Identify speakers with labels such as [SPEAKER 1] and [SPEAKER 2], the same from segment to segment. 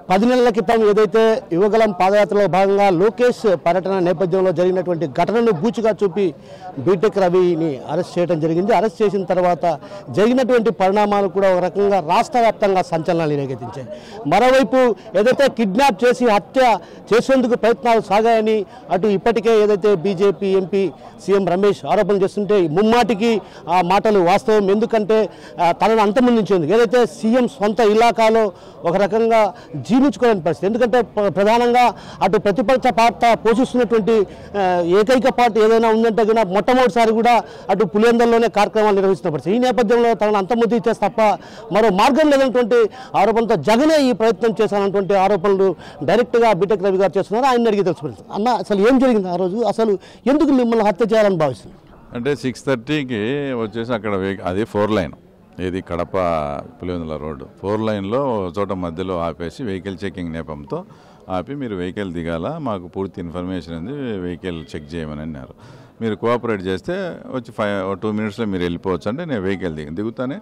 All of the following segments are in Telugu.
[SPEAKER 1] పది నెలల క్రితం ఏదైతే యువగలం పాదయాత్రలో భాగంగా లోకేష్ పర్యటన నేపథ్యంలో జరిగినటువంటి ఘటనను బూచిగా చూపి బీటెక్ రవిని అరెస్ట్ చేయడం జరిగింది అరెస్ట్ చేసిన తర్వాత జరిగినటువంటి పరిణామాలు కూడా ఒక రకంగా రాష్ట్ర వ్యాప్తంగా సంచలనాలు రేకెత్తించాయి మరోవైపు ఏదైతే కిడ్నాప్ చేసి హత్య చేసేందుకు ప్రయత్నాలు సాగాయని అటు ఇప్పటికే ఏదైతే బీజేపీ ఎంపీ సీఎం రమేష్ ఆరోపణలు చేస్తుంటే ముమ్మాటికి ఆ మాటలు వాస్తవం ఎందుకంటే ఆ, తనను అంతమొందించేందుకు ఏదైతే సీఎం సొంత ఇలాకాలో ఒక రకంగా జీర్ణించుకోలేని పరిస్థితి ఎందుకంటే ప్ర- ప్రధానంగా అటు ప్రతిపక్ష పార్టీ పోషిస్తున్నటువంటి ఆ, ఏకైక పార్టీ ఏదైనా ఉందంటే కనుక మొట్టమొదటిసారి కూడా అటు పులివెందల్లోనే కార్యక్రమాలు నిర్వహిస్తున్న పరిస్థితి ఈ నేపథ్యంలో తనను అంతమొంది చేస్తే తప్ప మరో మార్గం లేనటువంటి ఆరోపణతో జగనే ఈ ప్రయత్నం చేశానటువంటి ఆరోపణలు డైరెక్ట్గా బీటెక్ రవి గారు చేస్తున్నారు ఆయన అడిగి తెలుసుకుంటారు అన్న అసలు ఏం జరిగింది ఆ రోజు అసలు ఎందుకు మిమ్మల్ని హత్య చేయాలని భావిస్తున్నారు
[SPEAKER 2] అంటే సిక్స్ థర్టీకి వచ్చేసి అక్కడ వెహి- అది ఫోర్ లైన్ ఇది కడప పులివెందుల రోడ్డు ఫోర్ లైన్లో ఒక చోట మధ్యలో ఆపేసి వెహికల్ చెకింగ్ నేపంతో ఆపి మీరు వెహికల్ దిగాల మాకు పూర్తి ఇన్ఫర్మేషన్ ఉంది వెహికల్ చెక్ చేయమని అన్నారు మీరు కోఆపరేట్ చేస్తే వచ్చి ఫైవ్ టూ మినిట్స్లో మీరు వెళ్ళిపోవచ్చు అంటే నేను వెహికల్ దిగి దిగుతానే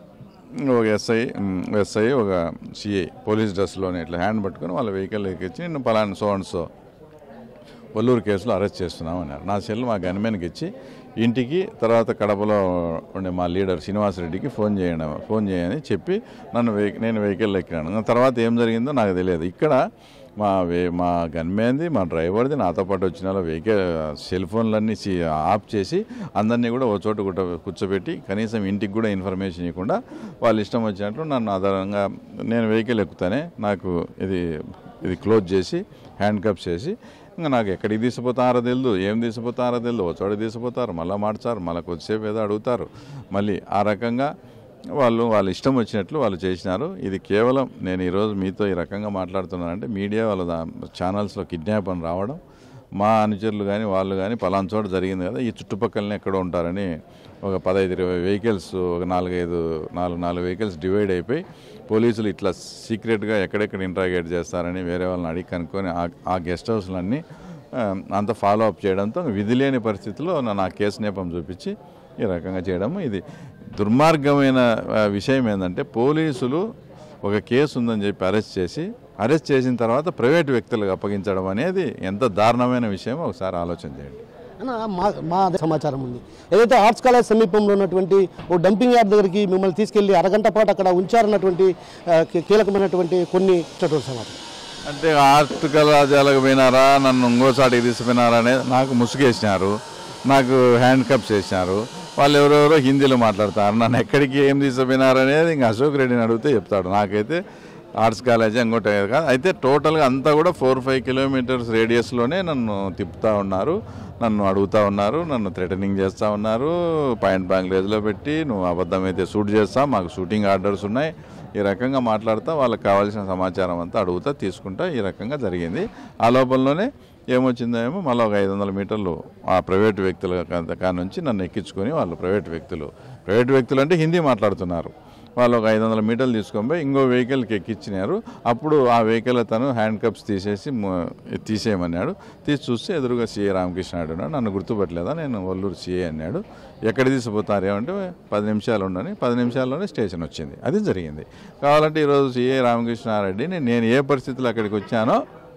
[SPEAKER 2] ఒక ఎస్ఐ ఉమ్, ఎస్ఐ ఒక సిఐ పోలీస్ డ్రెస్లోనే ఇట్లా హ్యాండ్ పట్టుకొని వాళ్ళ వెహికల్ ఎక్కించి నేను పలానా సో అండ్ సో వల్లూరు కేసులో అరెస్ట్ చేస్తున్నాం అన్నారు నా సెల్ మా గన్మెన్కి ఇచ్చి ఇంటికి తర్వాత కడపలో ఉండే మా లీడర్ శ్రీనివాసరెడ్డికి ఫోన్ చేయండి ఫోన్ చేయని చెప్పి నన్ను వెహి నేను వెహికల్ ఎక్కినాను ఆ తర్వాత ఏం జరిగిందో నాకు తెలియదు ఇక్కడ మా వే మా గన్మేన్ది మా డ్రైవర్ది నాతో పాటు వచ్చిన వాళ్ళ వెహికల్ సెల్ ఫోన్లన్నీ చి- ఆఫ్ చేసి అందరినీ కూడా ఓ చోట కూట కూర్చోబెట్టి కనీసం ఇంటికి కూడా ఇన్ఫర్మేషన్ ఇవ్వకుండా వాళ్ళ ఇష్టం వచ్చినట్లు నన్ను ఆధారంగా నేను వెహికల్ ఎక్కుతానే నాకు ఇది ఇది క్లోజ్ చేసి హ్యాండ్ కప్స్ చేసి ఇంకా నాకు ఎక్కడికి తీసుకుపోతారో తెలియదు ఏం తీసుకుపోతారో తెలియదు ఒక చోట తీసుకుపోతారు మళ్ళీ మార్చారు మళ్ళీ కొద్దిసేపు ఏదో అడుగుతారు మళ్ళీ ఆ రకంగా వాళ్ళు వాళ్ళ ఇష్టం వచ్చినట్లు వాళ్ళు చేసినారు ఇది కేవలం నేను ఈరోజు మీతో ఈ రకంగా మాట్లాడుతున్నానంటే మీడియా వాళ్ళ దా- ఛానల్స్లో కిడ్నాప్ అని రావడం మా అనుచరులు కానీ వాళ్ళు కానీ పలానా చోట జరిగింది కదా ఈ చుట్టుపక్కలనే ఎక్కడో ఉంటారని ఒక పదహైదు ఇరవై వెహికల్స్ ఒక నాలుగైదు నాలుగు నాలుగు వెహికల్స్ డివైడ్ అయిపోయి పోలీసులు ఇట్లా సీక్రెట్గా ఎక్కడెక్కడ ఇంట్రాగేట్ చేస్తారని వేరే వాళ్ళని అడిగి కనుక్కొని ఆ- ఆ గెస్ట్ హౌస్లన్నీ ఆ, అంత ఫాలో అప్ చేయడంతో విధి లేని పరిస్థితిలో నన్ను ఆ కేసు నేపం చూపించి ఈ రకంగా చేయడం ఇది దుర్మార్గమైన ఆ, విషయం ఏంటంటే పోలీసులు ఒక కేసు ఉందని చెప్పి అరెస్ట్ చేసి అరెస్ట్ చేసిన తర్వాత ప్రైవేట్ వ్యక్తులకు అప్పగించడం అనేది ఎంత దారుణమైన విషయమో ఒకసారి ఆలోచన చేయండి
[SPEAKER 1] అన్న మా మా అదే సమాచారం ఉంది ఏదైతే ఆర్ట్స్ కాలేజ్ సమీపంలో ఉన్నటువంటి ఓ డంపింగ్ యార్డ్ దగ్గరికి మిమ్మల్ని తీసుకెళ్లి అరగంట పాటు అక్కడ ఉంచారన్నటువంటి ఆ, కీ- కీలకమైనటువంటి కొన్ని ఇచ్చినటువంటి సమాచారం
[SPEAKER 2] అంటే ఆర్ట్ కళాశాలకు పోయినారా నన్ను ఇంకోసాటికి తీసుకుపోయినారా అనేది నాకు ముసుగేసినారు నాకు హ్యాండ్ కప్స్ వేసినారు వాళ్ళు ఎవరెవరో హిందీలో మాట్లాడతారు నన్ను ఎక్కడికి ఏం తీసుకుపోయినారు అనేది ఇంకా అశోక్ రెడ్డిని అడిగితే చెప్తాడు నాకైతే ఆర్ట్స్ కాలేజీ ఇంకోటి కాదు అయితే టోటల్గా అంతా కూడా ఫోర్ ఫైవ్ కిలోమీటర్స్ రేడియస్లోనే నన్ను తిప్పుతూ ఉన్నారు నన్ను అడుగుతూ ఉన్నారు నన్ను థ్రెటనింగ్ చేస్తూ ఉన్నారు పాయింట్ బ్యాంక్ రేజ్లో పెట్టి నువ్వు అబద్ధమైతే షూట్ చేస్తా మాకు షూటింగ్ ఆర్డర్స్ ఉన్నాయి ఈ రకంగా మాట్లాడుతూ వాళ్ళకి కావాల్సిన సమాచారం అంతా అడుగుతా తీసుకుంటా ఈ రకంగా జరిగింది ఆ లోపలలోనే ఏమొచ్చిందో ఏమో మళ్ళీ ఒక ఐదు వందల మీటర్లు ఆ ప్రైవేట్ వ్యక్తుల కా- కా నుంచి నన్ను ఎక్కించుకొని వాళ్ళు ప్రైవేట్ వ్యక్తులు ప్రైవేట్ వ్యక్తులు అంటే హిందీ మాట్లాడుతున్నారు వాళ్ళు ఒక ఐదు వందల మీటర్లు తీసుకొని పోయి ఇంకో వెహికల్కి ఎక్కించినారు అప్పుడు ఆ వెహికల్ తను హ్యాండ్ కప్స్ తీసేసి మ- తీసేయమన్నాడు తీసి చూస్తే ఎదురుగా సీఏ రామకృష్ణ నాయుడు ఉన్నాడు నన్ను గుర్తుపట్టలేదా నేను ఒల్లూరు సీఏ అన్నాడు ఎక్కడ తీసుకుపోతారు ఏమంటే పది నిమిషాలు ఉండని పది నిమిషాల్లోనే స్టేషన్ వచ్చింది అది జరిగింది కావాలంటే ఈరోజు సీఏ రామకృష్ణారెడ్డిని నేను ఏ పరిస్థితిలో అక్కడికి వచ్చానో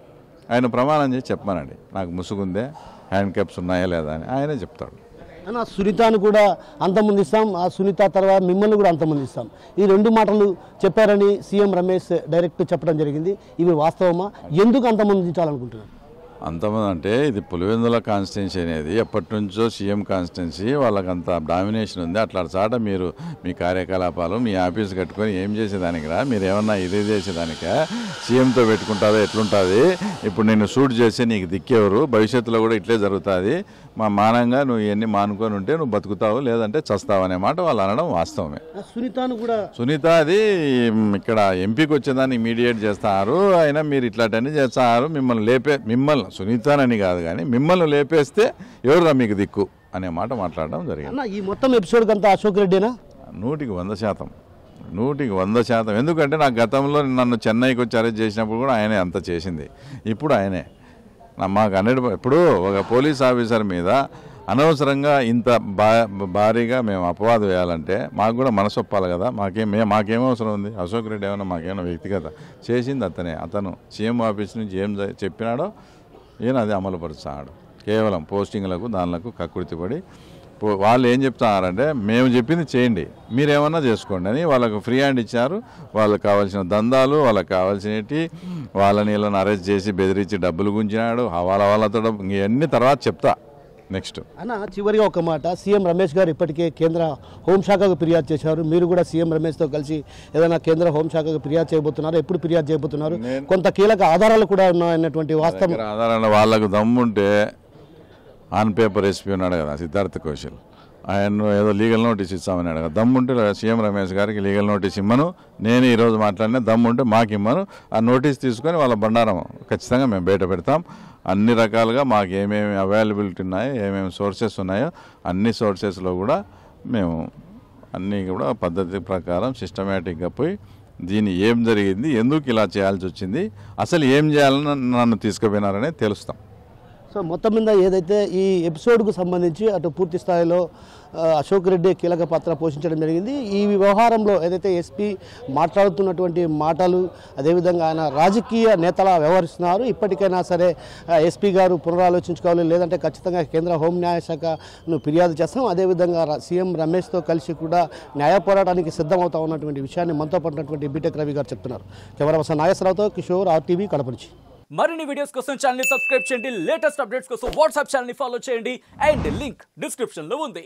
[SPEAKER 2] ఆయన ప్రమాణం చేసి చెప్పానండి నాకు ముసుగుందే హ్యాండ్ క్యాప్స్ ఉన్నాయా లేదా అని ఆయనే చెప్తాడు
[SPEAKER 1] అన్న సునీతను కూడా అంతమొందిస్తాం ఆ సునీత తర్వాత మిమ్మల్ని కూడా అంతమొందిస్తాం ఈ రెండు మాటలు చెప్పారని సీఎం రమేష్ డైరెక్ట్ చెప్పడం జరిగింది ఇవి వాస్తవమా ఎందుకు అంతమొందించాలనుకుంటున్నారు
[SPEAKER 2] అంతమంది అంటే ఇది పులివెందుల కాన్స్టిట్యున్సీ అనేది ఎప్పటి నుంచో సీఎం కాన్స్టిట్యున్సీ వాళ్ళకి అంత డామినేషన్ ఉంది అట్లా చాట మీరు మీ కార్యకలాపాలు మీ ఆఫీస్ కట్టుకొని ఏం చేసేదానికి రా మీరు ఏమన్నా ఇదే చేసేదానికా సీఎంతో పెట్టుకుంటాదో ఎట్లుంటుంది ఇప్పుడు నేను షూట్ చేస్తే నీకు దిక్కేవరు భవిష్యత్తులో కూడా ఇట్లే జరుగుతుంది మా మానంగా నువ్వు ఇవన్నీ మానుకొని ఉంటే నువ్వు బతుకుతావు లేదంటే చస్తావు అనే మాట వాళ్ళు అనడం వాస్తవమే
[SPEAKER 1] ఆ సునీతను కూడా
[SPEAKER 2] సునీత అది మ్, ఇక్కడ ఎంపీకి వచ్చేదాన్ని మీడియేట్ చేస్తారు అయినా మీరు ఇట్లాంటివన్నీ చేస్తారు మిమ్మల్ని లేపే మిమ్మల్ని సునీతనని కాదు కానీ మిమ్మల్ని లేపేస్తే ఎవరురా మీకు దిక్కు అనే మాట మాట్లాడడం జరిగింది
[SPEAKER 1] అన్న ఈ మొత్తం ఎపిసోడ్కి అంతా అశోక్ రెడ్డినా
[SPEAKER 2] నూటికి వంద శాతం నూటికి వంద శాతం ఎందుకంటే నాకు గతంలో నన్ను చెన్నైకి వచ్చి అరెస్ట్ చేసినప్పుడు కూడా ఆయనే అంత చేసింది ఇప్పుడు ఆయనే నా- మాకు హండ్రెడ్ ఇప్పుడు ఒక పోలీస్ ఆఫీసర్ మీద అనవసరంగా ఇంత బా భారీగా మేము అపవాదం వేయాలంటే మాకు కూడా మనసు ఒప్పాలి కదా మాకేం మే మాకేం అవసరం ఉంది అశోక్ రెడ్డి ఏమైనా మాకేమైనా వ్యక్తిగత చేసింది అతనే అతను సీఎం ఆఫీస్ నుంచి ఏం జ- చెప్పినాడో ఈయన అది అమలుపరుస్తాడు కేవలం పోస్టింగ్లకు దానిలకు కక్కుర్తిపడి పో- వాళ్ళు ఏం చెప్తున్నారంటే మేము చెప్పింది చేయండి మీరేమన్నా చేసుకోండి అని వాళ్ళకు ఫ్రీ హ్యాండ్ ఇచ్చారు వాళ్ళకి కావాల్సిన దందాలు వాళ్ళకి కావాల్సినవి వాళ్ళని వీళ్ళని అరెస్ట్ చేసి బెదిరించి డబ్బులు గుంజినాడు వాళ్ళ వాళ్ళతో డబ్బు- ఇవన్నీ తర్వాత చెప్తా నెక్స్ట్
[SPEAKER 1] అన్న చివరిగా ఒక మాట సీఎం రమేష్ గారు ఇప్పటికే కేంద్ర హోంశాఖకు ఫిర్యాదు చేశారు మీరు కూడా సీఎం రమేష్తో కలిసి ఏదైనా కేంద్ర హోంశాఖకు ఫిర్యాదు చేయబోతున్నారు ఎప్పుడు ఫిర్యాదు చేయబోతున్నారు
[SPEAKER 2] నేను-
[SPEAKER 1] కొంత కీలక ఆధారాలు కూడా ఉన్నాయన్నటువంటి వాస్తవం
[SPEAKER 2] దగ్గర ఆధారాలు వాళ్ళకు దమ్ముంటే ఆన్ పేపర్ ఎస్పీ ఉన్నాడు కదా సిద్ధార్థ కౌశల్ ఆయన ఏదో లీగల్ నోటీస్ ఇస్తామన్నాడు కదా దమ్ముంటే సీఎం రమేష్ గారికి లీగల్ నోటీస్ ఇమ్మను నేను ఈరోజు మాట్లాడిన దమ్ముంటే మాకు ఇమ్మను ఆ నోటీస్ తీసుకొని వాళ్ళ బండారం ఖచ్చితంగా మేము బయట పెడతాం అన్ని రకాలుగా మాకు ఏమేమి అవైలబిలిటీ ఉన్నాయో ఏమేమి సోర్సెస్ ఉన్నాయో అన్ని సోర్సెస్లో కూడా మేము అన్నీ కూడా పద్ధతి ప్రకారం సిస్టమేటిక్గా పోయి దీన్ని ఏం జరిగింది ఎందుకు ఇలా చేయాల్సి వచ్చింది అసలు ఏం చేయాలని నన్ను తీసుకుపోయినారనే తెలుస్తాం
[SPEAKER 1] సో మొత్తం మీద ఏదైతే ఈ ఎపిసోడ్కు సంబంధించి అటు పూర్తి స్థాయిలో ఆ, అశోక్ రెడ్డి కీలక పాత్ర పోషించడం జరిగింది ఈ వ్యవహారంలో ఏదైతే ఎస్పీ మాట్లాడుతున్నటువంటి మాటలు అదేవిధంగా ఆయన రాజకీయ నేతలా వ్యవహరిస్తున్నారు ఇప్పటికైనా సరే ఆ, ఎస్పీ గారు పునరాలోచించుకోవాలి లేదంటే ఖచ్చితంగా కేంద్ర హోం న్యాయ శాఖను ఫిర్యాదు చేస్తాం అదేవిధంగా ర- సీఎం రమేష్తో కలిసి కూడా న్యాయ పోరాటానికి సిద్ధమవుతా ఉన్నటువంటి విషయాన్ని మనతో పడినటువంటి బీటెక్ రవి గారు చెప్తున్నారు కెమెరా పర్సన్ నాగేశ్వరరావుతో కిషోర్ ఆర్టీవీ కడప నుంచి
[SPEAKER 3] మరిన్ని వీడియోస్ కోసం ఛానల్ ని సబ్స్క్రైబ్ చేయండి లేటెస్ట్ అప్డేట్స్ కోసం వాట్సాప్ ఛానల్ ని ఫాలో చేయండి అండ్ లింక్ డిస్క్రిప్షన్ లో ఉంది